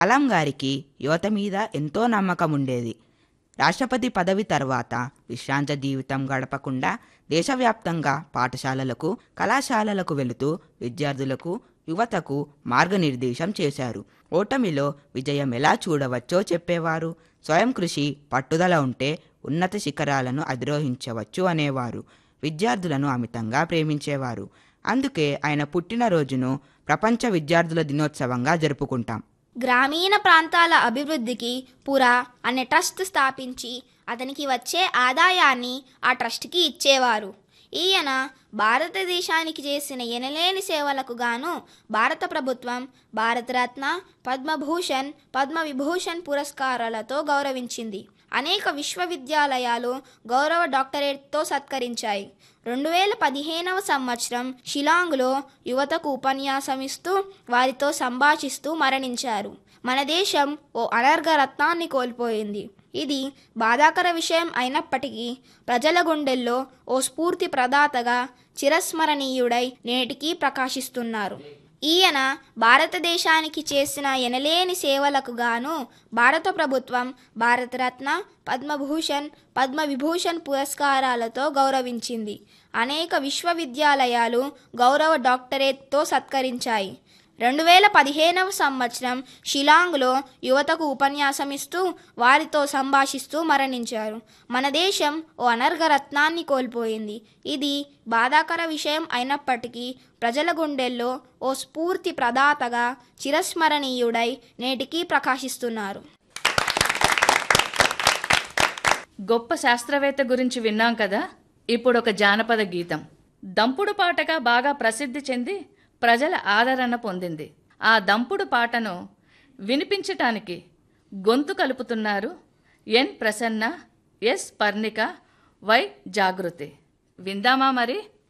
కలాం గారికి యువత మీద ఎంతో నమ్మకం ఉండేది రాష్ట్రపతి పదవి తర్వాత విశ్రాంత జీవితం గడపకుండా దేశవ్యాప్తంగా పాఠశాలలకు కళాశాలలకు వెళుతూ విద్యార్థులకు యువతకు మార్గనిర్దేశం చేశారు ఓటమిలో విజయం ఎలా చూడవచ్చో చెప్పేవారు స్వయం కృషి పట్టుదల ఉంటే ఉన్నత శిఖరాలను అధిరోహించవచ్చు అనేవారు విద్యార్థులను అమితంగా ప్రేమించేవారు అందుకే ఆయన పుట్టినరోజును ప్రపంచ విద్యార్థుల దినోత్సవంగా జరుపుకుంటాం గ్రామీణ ప్రాంతాల అభివృద్ధికి పురా అనే ట్రస్ట్ స్థాపించి అతనికి వచ్చే ఆదాయాన్ని ఆ ట్రస్ట్కి ఇచ్చేవారు ఈయన భారతదేశానికి చేసిన ఎనలేని సేవలకు గాను భారత ప్రభుత్వం భారతరత్న పద్మభూషణ్ పద్మవిభూషణ్ పురస్కారాలతో గౌరవించింది అనేక విశ్వవిద్యాలయాలు గౌరవ డాక్టరేట్తో సత్కరించాయి రెండు వేల పదిహేనవ సంవత్సరం షిలాంగ్లో యువతకు ఉపన్యాసం ఇస్తూ వారితో సంభాషిస్తూ మరణించారు మన దేశం ఓ అనర్ఘ రత్నాన్ని కోల్పోయింది ఇది బాధాకర విషయం అయినప్పటికీ ప్రజల గుండెల్లో ఓ స్ఫూర్తి ప్రదాతగా చిరస్మరణీయుడై నేటికీ ప్రకాశిస్తున్నారు ఈయన భారతదేశానికి చేసిన ఎనలేని సేవలకు గాను భారత ప్రభుత్వం భారతరత్న పద్మభూషణ్ పద్మవిభూషణ్ పురస్కారాలతో గౌరవించింది అనేక విశ్వవిద్యాలయాలు గౌరవ డాక్టరేట్తో సత్కరించాయి రెండు వేల పదిహేనవ సంవత్సరం షిలాంగ్లో యువతకు ఉపన్యాసం ఇస్తూ వారితో సంభాషిస్తూ మరణించారు మన దేశం ఓ అనర్ఘ రత్నాన్ని కోల్పోయింది ఇది బాధాకర విషయం అయినప్పటికీ ప్రజల గుండెల్లో ఓ స్ఫూర్తి ప్రదాతగా చిరస్మరణీయుడై నేటికీ ప్రకాశిస్తున్నారు గొప్ప శాస్త్రవేత్త గురించి విన్నాం కదా ఇప్పుడు ఒక జానపద గీతం దంపుడు పాటగా బాగా ప్రసిద్ధి చెంది ప్రజల ఆదరణ పొందింది ఆ దంపుడు పాటను వినిపించటానికి గొంతు కలుపుతున్నారు N Prasanna S Parnika Y Jagruthi విందామా మరి